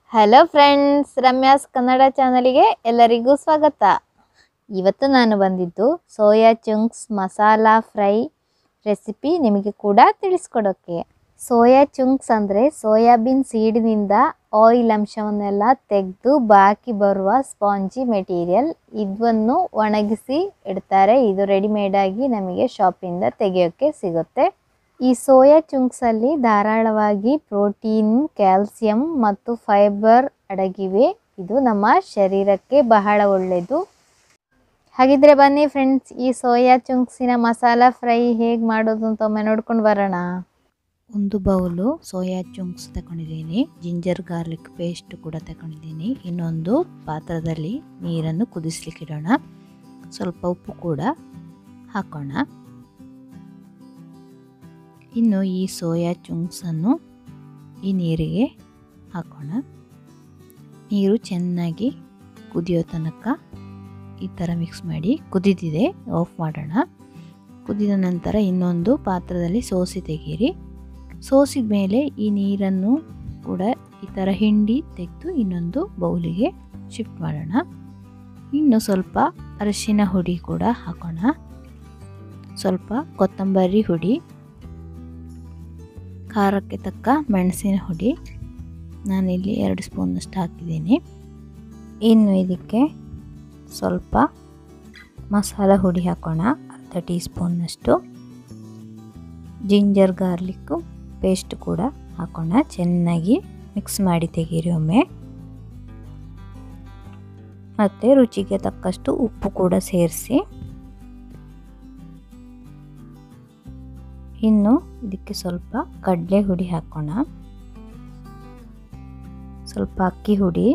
hello friends Ramya's Kannada ಚಾನಲಿಗೆ ಎಲ್ಲರಿಗೂ ಸ್ವಾಗತ ಇವತ್ತು ನಾನು ಬಂದಿದ್ದು soya chunks masala fry recipe ನಿಮಗೆ ಕೂಡ ತಿಳಿಸ್ಕೊಡೋಕ್ಕೆ ಸೋಯಾ ಚುಂಕ್ಸ್ ಅಂದರೆ ಸೋಯಾಬೀನ್ ಸೀಡಿನಿಂದ ಆಯಿಲ್ ಅಂಶವನ್ನೆಲ್ಲ ತೆಗೆದು ಬಾಕಿ ಬರುವ ಸ್ಪಾಂಜಿ ಮೆಟೀರಿಯಲ್ ಇದನ್ನು ಒಣಗಿಸಿ ಇಡ್ತಾರೆ ಇದು ರೆಡಿಮೇಡಾಗಿ ನಮಗೆ ಶಾಪಿಂದ ತೆಗೆಯೋಕ್ಕೆ ಸಿಗುತ್ತೆ ಈ ಸೋಯಾ ಚುಂಕ್ಸಲ್ಲಿ ಧಾರಾಳವಾಗಿ ಪ್ರೋಟೀನ್ ಕ್ಯಾಲ್ಸಿಯಂ ಮತ್ತು ಫೈಬರ್ ಅಡಗಿವೆ ಇದು ನಮ್ಮ ಶರೀರಕ್ಕೆ ಬಹಳ ಒಳ್ಳೆಯದು ಹಾಗಿದ್ರೆ ಬನ್ನಿ ಫ್ರೆಂಡ್ಸ್ ಈ ಸೋಯಾ ಚುಂಕ್ಸಿನ ಮಸಾಲ ಫ್ರೈ ಹೇಗೆ ಮಾಡೋದು ಅಂತ ಒಮ್ಮೆ ನೋಡ್ಕೊಂಡು ಬರೋಣ ಒಂದು ಬೌಲು ಸೋಯಾ ಚುಂಕ್ಸ್ ತಗೊಂಡಿದ್ದೀನಿ ಜಿಂಜರ್ ಗಾರ್ಲಿಕ್ ಪೇಸ್ಟ್ ಕೂಡ ತಗೊಂಡಿದ್ದೀನಿ ಇನ್ನೊಂದು ಪಾತ್ರದಲ್ಲಿ ನೀರನ್ನು ಕುದಿಸ್ಲಿಕ್ಕೆ ಇಡೋಣ ಸ್ವಲ್ಪ ಉಪ್ಪು ಕೂಡ ಹಾಕೋಣ ಇನ್ನು ಈ ಸೋಯಾ ಚುಂಕ್ಸನ್ನು ಈ ನೀರಿಗೆ ಹಾಕೋಣ ನೀರು ಚೆನ್ನಾಗಿ ಕುದಿಯೋ ತನಕ ಈ ಥರ ಮಿಕ್ಸ್ ಮಾಡಿ ಕುದಿದಿದೆ ಆಫ್ ಮಾಡೋಣ ಕುದಿದ ನಂತರ ಇನ್ನೊಂದು ಪಾತ್ರದಲ್ಲಿ ಸೋಸಿ ತೆಗೀರಿ ಸೋಸಿದ ಮೇಲೆ ಈ ನೀರನ್ನು ಕೂಡ ಈ ಥರ ಹಿಂಡಿ ತೆಗೆದು ಇನ್ನೊಂದು ಬೌಲಿಗೆ ಶಿಫ್ಟ್ ಮಾಡೋಣ ಇನ್ನು ಸ್ವಲ್ಪ ಅರಿಶಿನ ಹುಡಿ ಕೂಡ ಹಾಕೋಣ ಸ್ವಲ್ಪ ಕೊತ್ತಂಬರಿ ಹುಡಿ ಖಾರಕ್ಕೆ ತಕ್ಕ ಮೆಣಸಿನ ಹುಡಿ ನಾನಿಲ್ಲಿ ಎರಡು ಸ್ಪೂನಷ್ಟು ಹಾಕಿದ್ದೀನಿ ಇನ್ನು ಇದಕ್ಕೆ ಸ್ವಲ್ಪ ಮಸಾಲ ಹುಡಿ ಹಾಕೋಣ ಅರ್ಧ ಟೀ ಸ್ಪೂನ್ನಷ್ಟು ಜಿಂಜರ್ ಗಾರ್ಲಿಕ್ಕು ಪೇಸ್ಟ್ ಕೂಡ ಹಾಕೋಣ ಚೆನ್ನಾಗಿ ಮಿಕ್ಸ್ ಮಾಡಿ ತೆಗೀರಿ ಒಮ್ಮೆ ಮತ್ತು ರುಚಿಗೆ ತಕ್ಕಷ್ಟು ಉಪ್ಪು ಕೂಡ ಸೇರಿಸಿ ಇನ್ನು ಇದಕ್ಕೆ ಸ್ವಲ್ಪ ಕಡಲೆ ಹುಡಿ ಹಾಕೋಣ ಸ್ವಲ್ಪ ಅಕ್ಕಿ ಹುಡಿ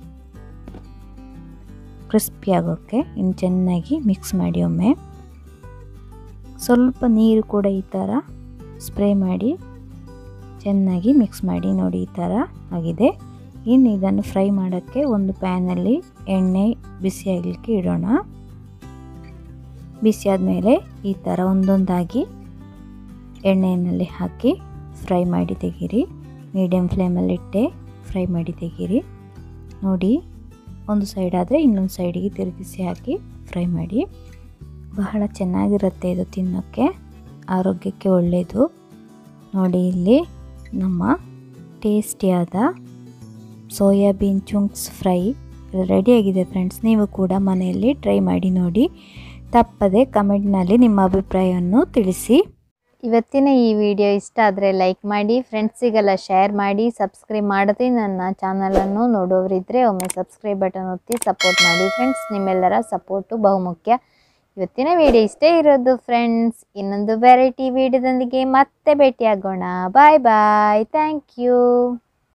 ಕ್ರಿಸ್ಪಿ ಆಗೋಕ್ಕೆ ಇನ್ನು ಚೆನ್ನಾಗಿ ಮಿಕ್ಸ್ ಮಾಡಿ ಒಮ್ಮೆ ಸ್ವಲ್ಪ ನೀರು ಕೂಡ ಈ ಥರ ಸ್ಪ್ರೇ ಮಾಡಿ ಚೆನ್ನಾಗಿ ಮಿಕ್ಸ್ ಮಾಡಿ ನೋಡಿ ಈ ಥರ ಆಗಿದೆ ಇನ್ನು ಇದನ್ನು ಫ್ರೈ ಮಾಡೋಕ್ಕೆ ಒಂದು ಪ್ಯಾನಲ್ಲಿ ಎಣ್ಣೆ ಬಿಸಿ ಆಗಲಿಕ್ಕೆ ಇಡೋಣ ಬಿಸಿ ಆದಮೇಲೆ ಈ ಥರ ಒಂದೊಂದಾಗಿ ಎಣ್ಣೆಯಲ್ಲಿ ಹಾಕಿ ಫ್ರೈ ಮಾಡಿ ತೆಗೀರಿ ಮೀಡಿಯಮ್ ಫ್ಲೇಮಲ್ಲಿಟ್ಟೆ ಫ್ರೈ ಮಾಡಿ ತೆಗೀರಿ ನೋಡಿ ಒಂದು ಸೈಡ್ ಆದರೆ ಇನ್ನೊಂದು ಸೈಡಿಗೆ ತಿರುಗಿಸಿ ಹಾಕಿ ಫ್ರೈ ಮಾಡಿ ಬಹಳ ಚೆನ್ನಾಗಿರುತ್ತೆ ಇದು ತಿನ್ನೋಕ್ಕೆ ಆರೋಗ್ಯಕ್ಕೆ ಒಳ್ಳೆಯದು ನೋಡಿ ಇಲ್ಲಿ ನಮ್ಮ ಟೇಸ್ಟಿಯಾದ ಸೋಯಾಬೀನ್ ಚುಂಕ್ಸ್ ಫ್ರೈ ರೆಡಿಯಾಗಿದೆ ಫ್ರೆಂಡ್ಸ್ ನೀವು ಕೂಡ ಮನೆಯಲ್ಲಿ ಟ್ರೈ ಮಾಡಿ ನೋಡಿ ತಪ್ಪದೆ ಕಮೆಂಟ್ನಲ್ಲಿ ನಿಮ್ಮ ಅಭಿಪ್ರಾಯವನ್ನು ತಿಳಿಸಿ ಇವತ್ತಿನ ಈ ವಿಡಿಯೋ ಇಷ್ಟ ಆದರೆ ಲೈಕ್ ಮಾಡಿ ಫ್ರೆಂಡ್ಸಿಗೆಲ್ಲ ಶೇರ್ ಮಾಡಿ ಸಬ್ಸ್ಕ್ರೈಬ್ ಮಾಡದೆ ನನ್ನ ಚಾನಲನ್ನು ನೋಡೋರಿದ್ದರೆ ಒಮ್ಮೆ ಸಬ್ಸ್ಕ್ರೈಬ್ ಬಟನ್ ಒತ್ತಿ ಸಪೋರ್ಟ್ ಮಾಡಿ ಫ್ರೆಂಡ್ಸ್ ನಿಮ್ಮೆಲ್ಲರ ಸಪೋರ್ಟು ಬಹುಮುಖ್ಯ ಇವತ್ತಿನ ವಿಡಿಯೋ ಇಷ್ಟೇ ಇರೋದು ಫ್ರೆಂಡ್ಸ್ ಇನ್ನೊಂದು ವೆರೈಟಿ ವಿಡಿಯೋದೊಂದಿಗೆ ಮತ್ತೆ ಭೇಟಿಯಾಗೋಣ ಬಾಯ್ ಬಾಯ್ ಥ್ಯಾಂಕ್ ಯು